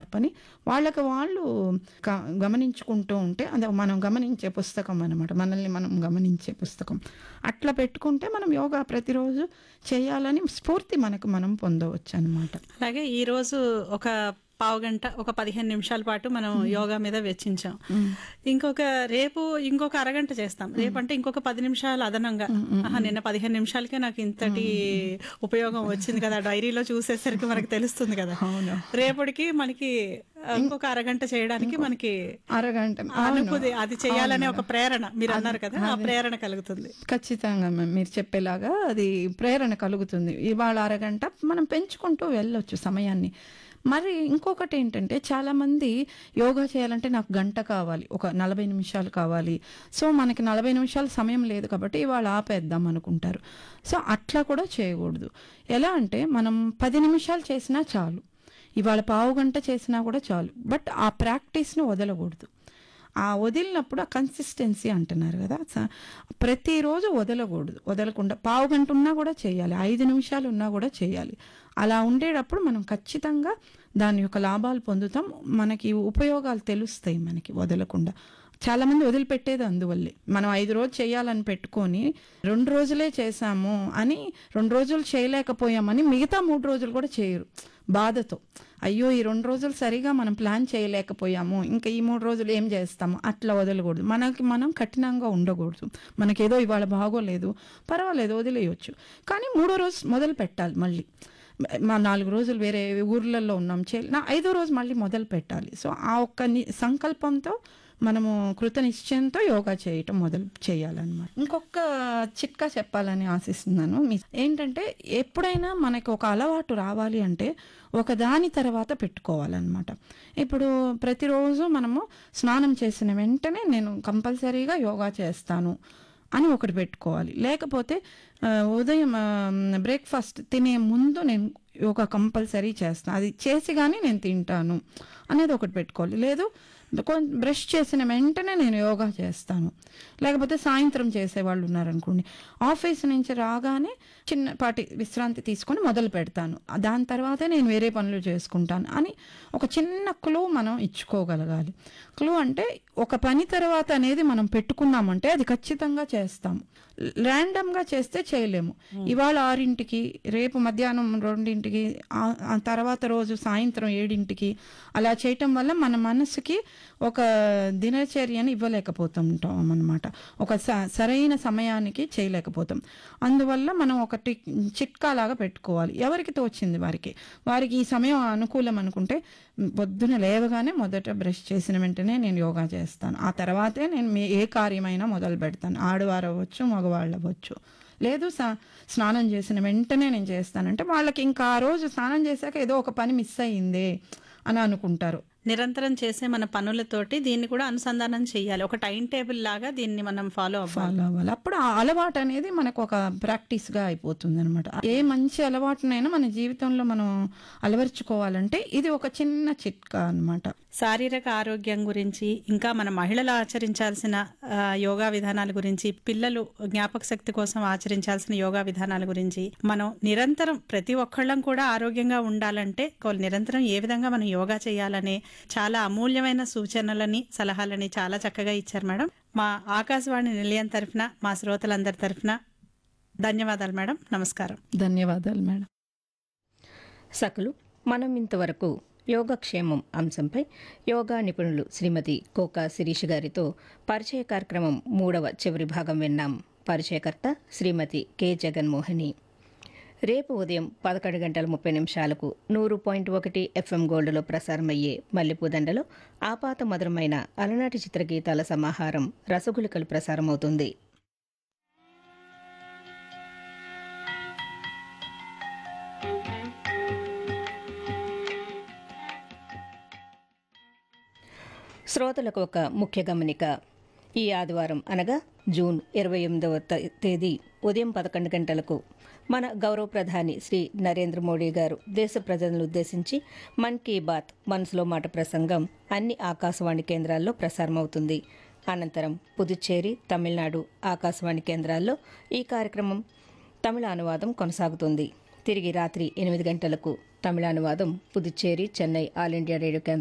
మార్పు అని వాళ్ళకి వాళ్ళు క- గమనించుకుంటూ ఉంటే అదే మనం గమనించే పుస్తకం అనమాట మనల్ని మనం గమనించే పుస్తకం అట్లా పెట్టుకుంటే మనం యోగా ప్రతిరోజు చేయాలని స్ఫూర్తి మనకు మనం పొందవచ్చు అనమాట అలాగే ఈ రోజు ఒక పావు గంట ఒక పదిహేను నిమిషాల పాటు మనం యోగా మీద వెచ్చించాం ఇంకొక రేపు ఇంకొక అరగంట చేస్తాం రేపు అంటే ఇంకొక పది నిమిషాలు అదనంగా ఆహా, నిన్న పదిహేను నిమిషాలకే నాకు ఇంతటి ఉపయోగం వచ్చింది కదా డైరీలో చూసేసరికి మనకి తెలుస్తుంది కదా అవును. రేపటికి మనకి ఆ, ఇంకొక అరగంట చేయడానికి మనకి అరగంట అనుకుది అది చేయాలనే ఒక ప్రేరణ మీరు అన్నారు కదా ఆ ప్రేరణ కలుగుతుంది ఖచ్చితంగా మ్యామ్ మీరు చెప్పేలాగా అది ప్రేరణ కలుగుతుంది ఇవాళ అరగంట మనం పెంచుకుంటూ వెళ్ళొచ్చు సమయాన్ని మరి ఇంకొకటి ఏంటంటే చాలామంది యోగా చేయాలంటే నాకు గంట కావాలి ఒక నలభై నిమిషాలు కావాలి సో మనకి నలభై నిమిషాలు సమయం లేదు కాబట్టి ఇవాళ ఆపేద్దాం అనుకుంటారు సో అట్లా కూడా చేయకూడదు ఎలా అంటే మనం పది నిమిషాలు చేసినా చాలు ఇవాళ పావు గంట చేసినా కూడా చాలు బట్ ఆ ప్రాక్టీస్ను వదలకూడదు ఆ వదిలినప్పుడు ఆ కన్సిస్టెన్సీ అంటున్నారు కదా స- ప్రతిరోజు వదలకూడదు వదలకుండా పావు గంట ఉన్నా కూడా చేయాలి ఐదు నిమిషాలు ఉన్నా కూడా చేయాలి అలా ఉండేటప్పుడు మనం ఖచ్చితంగా దాని యొక్క లాభాలు పొందుతాం మనకి ఉపయోగాలు తెలుస్తాయి మనకి వదలకుండా చాలా మంది వదిలిపెట్టేది అందువల్లే మనం ఐదు రోజులు చేయాలని పెట్టుకొని రెండు రోజులే చేశాము అని రెండు రోజులు చేయలేకపోయామని మిగతా మూడు రోజులు కూడా చేయరు బాధతో అయ్యో ఈ రెండు రోజులు సరిగా మనం ప్లాన్ చేయలేకపోయాము ఇంకా ఈ మూడు రోజులు ఏం చేస్తాము అట్లా వదలకూడదు మనకి మనం కఠినంగా ఉండకూడదు మనకేదో ఇవాళ బాగోలేదు పర్వాలేదు వదిలేయచ్చు కానీ మూడో రోజు మొదలు పెట్టాలి మళ్ళీ మా నాలుగు రోజులు వేరే ఊర్లలో ఉన్నాం చే నా ఐదో రోజు మళ్ళీ మొదలు పెట్టాలి సో ఆ ఒక్క ని- సంకల్పంతో మనము కృత నిశ్చయంతో యోగా చేయటం మొదలు చేయాలన్నమాట ఇంకొక చిట్కా చెప్పాలని ఆశిస్తున్నాను మీ ఏంటంటే ఎప్పుడైనా మనకు ఒక అలవాటు రావాలి అంటే ఒక దాని తర్వాత పెట్టుకోవాలన్నమాట ఇప్పుడు ప్రతిరోజు మనము స్నానం చేసిన వెంటనే నేను కంపల్సరీగా యోగా చేస్తాను అని ఒకటి పెట్టుకోవాలి లేకపోతే ఆ, ఉదయం బ్రేక్ఫాస్ట్ తినే ముందు నేను యోగా కంపల్సరీ చేస్తాను అది చేసి కానీ నేను తింటాను అనేది ఒకటి పెట్టుకోవాలి లేదు కొం- బ్రష్ చేసిన వెంటనే నేను యోగా చేస్తాను లేకపోతే సాయంత్రం చేసేవాళ్ళు ఉన్నారనుకోండి ఆఫీస్ నుంచి రాగానే చిన్నపాటి విశ్రాంతి తీసుకొని మొదలు పెడతాను దాని తర్వాతే నేను వేరే పనులు చేసుకుంటాను అని ఒక చిన్న క్లూ మనం ఇచ్చుకోగలగాలి క్లూ అంటే ఒక పని తర్వాత అనేది మనం పెట్టుకున్నామంటే అది ఖచ్చితంగా చేస్తాము ర్యాండమ్గా చేస్తే చేయలేము ఇవాళ ఆరింటికి రేపు మధ్యాహ్నం రెండింటికి ఆ- ఆ తర్వాత రోజు సాయంత్రం ఏడింటికి అలా చేయటం వల్ల మన మనసుకి ఒక దినచర్యని ఇవ్వలేకపోతుంటాం అనమాట ఒక స- సరైన సమయానికి చేయలేకపోతాం అందువల్ల మనం ఒకటి చిట్కా లాగా పెట్టుకోవాలి ఎవరికి తోచింది వారికి వారికి ఈ సమయం అనుకూలం అనుకుంటే పొద్దున లేవగానే మొదట బ్రష్ చేసిన వెంటనే నేను యోగా చేస్తాను ఆ తర్వాతే నేను మీ ఏ కార్యమైనా మొదలు పెడతాను ఆడవారు అవ్వచ్చు మగవాళ్ళు అవ్వచ్చు లేదు స- స్నానం చేసిన వెంటనే నేను చేస్తానంటే వాళ్ళకి ఇంకా ఆ రోజు స్నానం చేశాక ఏదో ఒక పని మిస్ అయ్యిందే అని అనుకుంటారు నిరంతరం చేసే మన పనులతోటి దీన్ని కూడా అనుసంధానం చేయాలి ఒక టైం టేబుల్ లాగా దీన్ని మనం ఫాలో అవ్వాలి ఫాలో అవ్వాలి అప్పుడు ఆ అలవాటు అనేది మనకు ఒక ప్రాక్టీస్గా అయిపోతుంది అనమాట ఏ మంచి అలవాటునైనా మన జీవితంలో మనం అలవర్చుకోవాలంటే ఇది ఒక చిన్న చిట్కా అన్నమాట శారీరక ఆరోగ్యం గురించి ఇంకా మన మహిళలు ఆచరించాల్సిన ఆ, యోగా విధానాల గురించి పిల్లలు జ్ఞాపక శక్తి కోసం ఆచరించాల్సిన యోగా విధానాల గురించి మనం నిరంతరం ప్రతి ఒక్కళ్ళం కూడా ఆరోగ్యంగా ఉండాలంటే కొ- నిరంతరం ఏ విధంగా మనం యోగా చేయాలనే చాలా అమూల్యమైన సూచనలని సలహాలని చాలా చక్కగా ఇచ్చారు మేడం మా ఆకాశవాణి నిలయం తరఫున మా శ్రోతలందరి తరఫున ధన్యవాదాలు మేడం నమస్కారం ధన్యవాదాలు మేడం సకులు మనం ఇంతవరకు యోగక్షేమం అంశంపై యోగా నిపుణులు శ్రీమతి కోకా శిరీష్ గారితో పరిచయ కార్యక్రమం మూడవ చివరి భాగం విన్నాం పరిచయకర్త శ్రీమతి కె జగన్మోహిని రేపు ఉదయం పదకొండు గంటల ముప్పై నిమిషాలకు నూరు పాయింట్ ఒకటి ఎఫ్ఎం గోల్డ్లో ప్రసారమయ్యే మల్లెపూదండలో ఆపాత మధురమైన అలనాటి చిత్రగీతాల సమాహారం రసగులికలు ప్రసారమవుతుంది శ్రోతలకు ఒక ముఖ్య గమనిక ఈ ఆదివారం అనగా జూన్ ఇరవై ఎనిమిదవ త- తేదీ ఉదయం పదకొండు గంటలకు మన గౌరవ ప్రధాని శ్రీ నరేంద్ర మోడీ గారు దేశ ప్రజలను ఉద్దేశించి మన్ కీ బాత్ మనసులో మాట ప్రసంగం అన్ని ఆకాశవాణి కేంద్రాల్లో ప్రసారమవుతుంది అనంతరం పుదుచ్చేరి తమిళనాడు ఆకాశవాణి కేంద్రాల్లో ఈ కార్యక్రమం తమిళ అనువాదం కొనసాగుతుంది తిరిగి రాత్రి ఎనిమిది గంటలకు తమిళ అనువాదం Puducherry Chennai All India Radio కేంద్రం